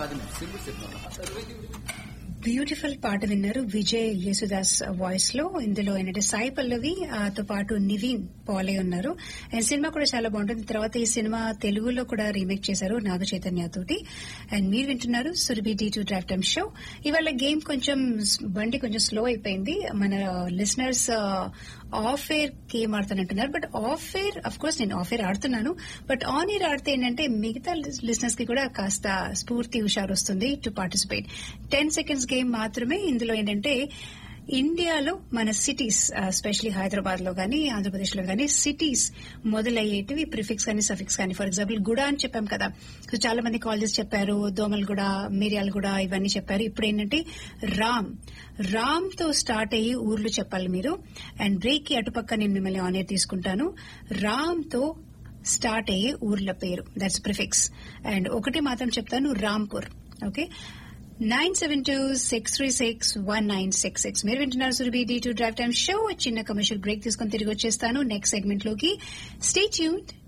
beautiful పాట విన్నారు Vijay Yesudas voice లో ఇందులో ఏంటంటే సాయి పల్లవి ఆ, తో పాటు నివీన్ పాలే ఉన్నారు అండ్ సినిమా కూడా చాలా బాగుంటుంది తర్వాత ఈ సినిమా తెలుగులో కూడా రీమేక్ చేశారు నాగ చైతన్య తోటి అండ్ మీరు వింటున్నారు Surabhi D to drive time show ఇవాళ గేమ్ కొంచెం బండి కొంచెం స్లో అయిపోయింది మన లిసనర్స్ ఆఫ్ ఎయిర్ గేమ్ ఆడుతానంటున్నారు but off air of course నేను ఆఫ్ ఎయిర్ ఆడుతున్నాను బట్ ఆన్ ఎయిర్ ఆడితే ఏంటంటే మిగతా లిసనర్స్ కి కూడా కాస్త స్ఫూర్తి హుషారు వస్తుంది to participate ten seconds game మాత్రమే ఇందులో ఏంటంటే ఇండియాలో మన సిటీస్ ఎస్పెషలీ హైదరాబాద్ లో గానీ ఆంధ్రప్రదేశ్ లో గానీ సిటీస్ మొదలయ్యేటివి ప్రిఫిక్స్ కానీ సఫిక్స్ కానీ ఫర్ ఎగ్జాంపుల్ గుడ అని చెప్పాం కదా సో చాలా మంది కాల్ చేసి చెప్పారు దోమలగూడ మిరియాలగూడ ఇవన్నీ చెప్పారు ఇప్పుడు ఏంటంటే రామ్ రామ్ తో స్టార్ట్ అయ్యి ఊర్లు చెప్పాలి మీరు అండ్ బ్రేక్ కి అటుపక్క నేను మిమ్మల్ని ఆన్ ఎయిర్ తీసుకుంటాను రామ్ తో స్టార్ట్ అయ్యే ఊర్ల పేరు దట్స్ ప్రిఫిక్స్ అండ్ ఒకటి మాత్రం చెప్తాను Rampur okay nine seven two six three six one nine six six మీరు వింటున్నారు Surabhi D to drive time show చిన్న కమర్షియల్ బ్రేక్ తీసుకొని తిరిగి వచ్చేస్తాను నెక్స్ట్ సెగ్మెంట్ లోకి స్టే ట్యూన్